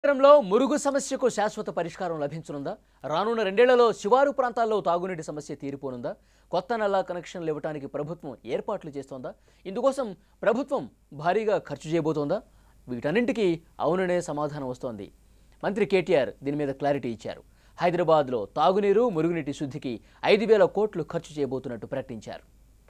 నగరంలో మురుగు సమస్యకు శాశ్వత పరిష్కారం లభించనుందా రానున్న రెండేళ్లలో శివారు ప్రాంతాల్లో తాగునీటి సమస్య తీరిపోనుందా కొత్త నల్లా కనెక్షన్లు ఇవ్వడానికి ప్రభుత్వం ఏర్పాట్లు చేస్తోందా ఇందుకోసం ప్రభుత్వం భారీగా ఖర్చు చేయబోతోందా వీటన్నింటికీ అవుననే సమాధానం వస్తోంది మంత్రి కేటీఆర్ దీని మీద క్లారిటీ ఇచ్చారు హైదరాబాద్లో తాగునీరు మురుగునీటి శుద్ధికి ఐదు వేల కోట్లు ఖర్చు చేయబోతున్నట్టు ప్రకటించారు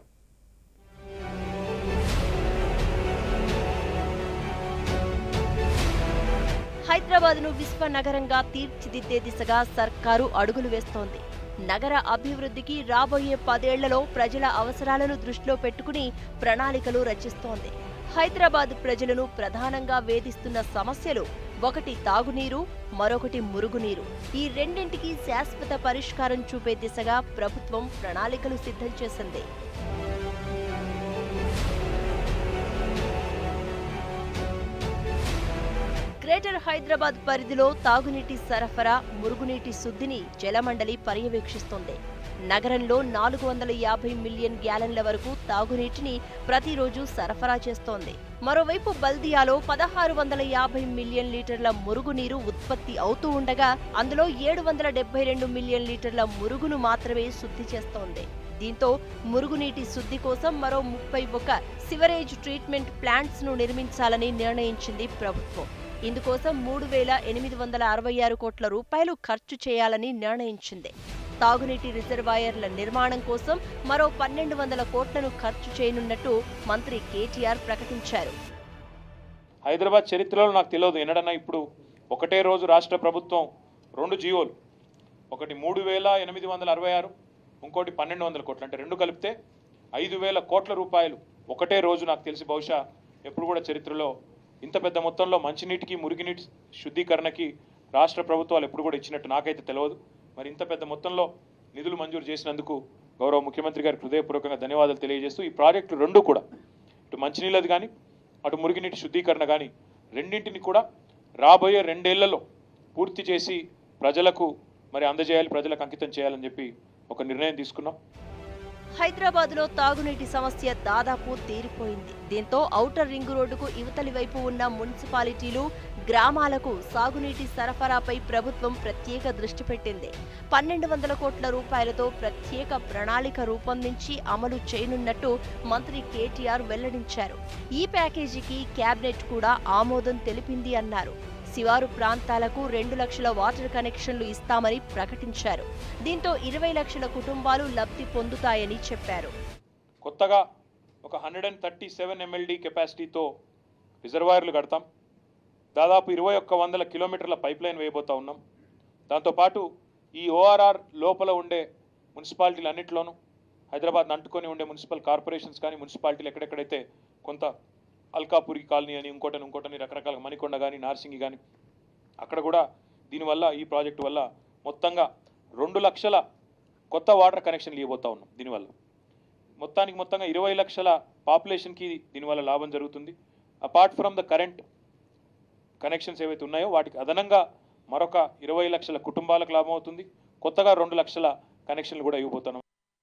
హైదరాబాద్ ను విశ్వ నగరంగా తీర్చిదిద్దే దిశగా సర్కారు అడుగులు వేస్తోంది నగర అభివృద్ధికి రాబోయే పదేళ్లలో ప్రజల అవసరాలను దృష్టిలో పెట్టుకుని ప్రణాళికలు రచిస్తోంది హైదరాబాద్ ప్రజలను ప్రధానంగా వేధిస్తున్న సమస్యలు ఒకటి తాగునీరు మరొకటి మురుగునీరు ఈ రెండింటికి శాశ్వత పరిష్కారం చూపే దిశగా ప్రభుత్వం ప్రణాళికలు సిద్ధం చేసింది గ్రేటర్ హైదరాబాద్ పరిధిలో తాగునీటి సరఫరా మురుగునీటి శుద్ధిని జలమండలి పర్యవేక్షిస్తోంది నగరంలో నాలుగు వందల యాభై మిలియన్ గ్యాలన్ల వరకు తాగునీటిని ప్రతిరోజు సరఫరా చేస్తోంది మరోవైపు బల్దియాలో పదహారు వందల యాభై మిలియన్ లీటర్ల మురుగునీరు ఉత్పత్తి అవుతూ ఉండగా అందులో ఏడు వందల డెబ్బై రెండు మిలియన్ లీటర్ల మురుగును మాత్రమే శుద్ధి చేస్తోంది దీంతో మురుగునీటి శుద్ధి కోసం మరో ముప్పై ఒక సివరేజ్ ట్రీట్మెంట్ ప్లాంట్స్ ను నిర్మించాలని నిర్ణయించింది ప్రభుత్వం ఇందుకోసం మూడు వేల ఎనిమిది వందల అరవై ఆరు కోట్ల రూపాయలు ఖర్చు చేయాలని నిర్ణయించింది తాగునీటి రిజర్వాయర్ల నిర్మాణం కోసం మరో పన్నెండు వందల కోట్లను ఖర్చు చేయనున్నట్టు మంత్రి కేటీఆర్ ప్రకటించారు హైదరాబాద్ చరిత్రలో నాకు తెలియదు ఎన్నడన్నా ఇప్పుడు ఒకటే రోజు రాష్ట్ర ప్రభుత్వం రెండు జీవోలు ఒకటి మూడు వేల ఎనిమిది వందల అరవై ఆరు ఇంకోటి పన్నెండు వందల కోట్లు అంటే రెండు కలిపితే ఐదు వేల కోట్ల రూపాయలు ఒకటే రోజు నాకు తెలిసి బహుశా ఎప్పుడు కూడా చరిత్రలో ఇంత పెద్ద మొత్తంలో మంచినీటికి మురిగినీటి శుద్ధీకరణకి రాష్ట్ర ప్రభుత్వాలు ఎప్పుడు కూడా ఇచ్చినట్టు నాకైతే తెలియదు మరి ఇంత పెద్ద మొత్తంలో నిధులు మంజూరు చేసినందుకు గౌరవ ముఖ్యమంత్రి గారికి హృదయపూర్వకంగా ధన్యవాదాలు తెలియజేస్తూ ఈ ప్రాజెక్టు రెండు కూడా ఇటు మంచినీళ్ళది కానీ అటు మురుగునీటి శుద్ధీకరణ కానీ రెండింటిని కూడా రాబోయే రెండేళ్లలో పూర్తి చేసి ప్రజలకు మరి అందజేయాలి ప్రజలకు అంకితం చేయాలని చెప్పి ఒక నిర్ణయం తీసుకున్నాం హైదరాబాద్ లో తాగునీటి సమస్య దాదాపు తీరిపోయింది దీంతో ఔటర్ రింగ్ రోడ్డుకు ఇవతలి వైపు ఉన్న మున్సిపాలిటీలు గ్రామాలకు సాగునీటి సరఫరాపై ప్రభుత్వం ప్రత్యేక దృష్టి పెట్టింది పన్నెండు వందల కోట్ల రూపాయలతో ప్రత్యేక ప్రణాళిక రూపొందించి అమలు చేయనున్నట్టు మంత్రి కేటీఆర్ వెల్లడించారు ఈ ప్యాకేజీకి కేబినెట్ కూడా ఆమోదం తెలిపింది అన్నారు శివారు ప్రాంతాలకు రెండు లక్షల వాటర్ కనెక్షన్లు ఇస్తామని ప్రకటించారు దీంతో ఇరవై లక్షల కుటుంబాలు లబ్ధి పొందుతాయని చెప్పారు కొత్తగా ఒక hundred and thirty seven MLD కెపాసిటీతో రిజర్వాయర్లు కడతాం దాదాపు ఇరవై ఒక్క వందల కిలోమీటర్ల పైప్ లైన్ వేయబోతా ఉన్నాం దాంతోపాటు ఈ ఓఆర్ఆర్ లోపల ఉండే మున్సిపాలిటీలు అన్నింటిలోనూ హైదరాబాద్ అంటుకొని ఉండే మున్సిపల్ కార్పొరేషన్స్ కానీ మున్సిపాలిటీలు ఎక్కడెక్కడైతే కొంత అల్కాపురి కాలనీ అని ఇంకోటని ఇంకోటని రకరకాల మణికొండ కానీ నార్సింగి కానీ అక్కడ కూడా దీనివల్ల ఈ ప్రాజెక్టు వల్ల మొత్తంగా రెండు లక్షల కొత్త వాటర్ కనెక్షన్లు ఇవ్వబోతా ఉన్నాం దీనివల్ల మొత్తానికి మొత్తంగా ఇరవై లక్షల పాపులేషన్కి దీనివల్ల లాభం జరుగుతుంది apart from the current connections ఏవైతే ఉన్నాయో వాటికి అదనంగా మరొక ఇరవై లక్షల కుటుంబాలకు లాభం అవుతుంది కొత్తగా రెండు లక్షల కనెక్షన్లు కూడా ఇవ్వబోతున్నాం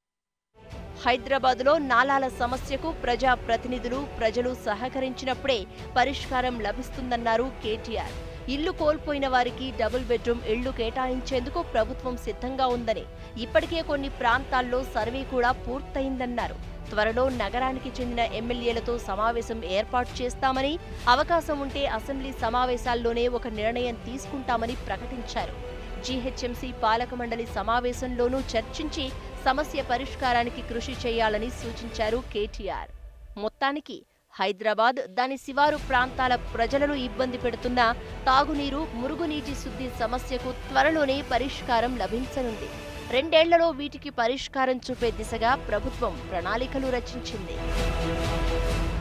హైదరాబాద్లో నాలాల సమస్యకు ప్రజా ప్రతినిధులు ప్రజలు సహకరించినప్పుడే పరిష్కారం లభిస్తుందన్నారు కేటీఆర్ ఇల్లు కోల్పోయిన వారికి డబుల్ బెడ్రూమ్ ఇళ్లు కేటాయించేందుకు ప్రభుత్వం సిద్ధంగా ఉందని ఇప్పటికే కొన్ని ప్రాంతాల్లో సర్వే కూడా పూర్తయిందన్నారు త్వరలో నగరానికి చెందిన ఎమ్మెల్యేలతో సమావేశం ఏర్పాటు చేస్తామని అవకాశం ఉంటే అసెంబ్లీ సమావేశాల్లోనే ఒక నిర్ణయం తీసుకుంటామని ప్రకటించారు జీహెచ్ఎంసీ పాలక మండలి సమావేశంలోనూ చర్చించి సమస్య పరిష్కారానికి కృషి చేయాలని సూచించారు కేటీఆర్ మొత్తానికి హైదరాబాద్ దాని శివారు ప్రాంతాల ప్రజలను ఇబ్బంది పెడుతున్న తాగునీరు మురుగునీటి శుద్ధి సమస్యకు త్వరలోనే పరిష్కారం లభించనుంది రెండేళ్లలో వీటికి పరిష్కారం చూపే దిశగా ప్రభుత్వం ప్రణాళికలు రచించింది